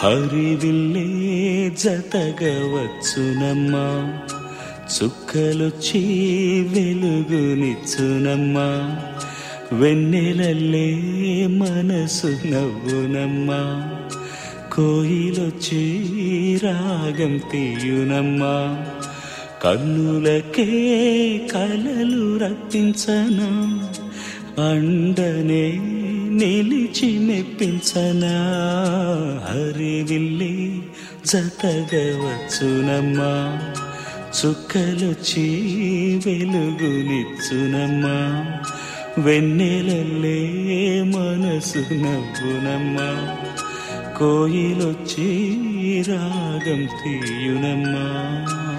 హరివిల్లే జతగా వచ్చునమ్మా చుక్కలొచ్చి వెలుగునిచ్చునమ్మా వెన్నెలల్లే మనసు నవ్వునమ్మా కోయిలొచ్చి రాగం తీయునమ్మా కన్నులకే కలలు రప్పించనా అండనే నిలిచి మెప్పించనా హరివిల్లి జతగా వచ్చునమ్మా చుక్కలొచ్చి వెలుగునిచ్చునమ్మా వెన్నెలల్లే మనసు నవ్వునమ్మా కోయిలొచ్చి రాగం తీయునమ్మా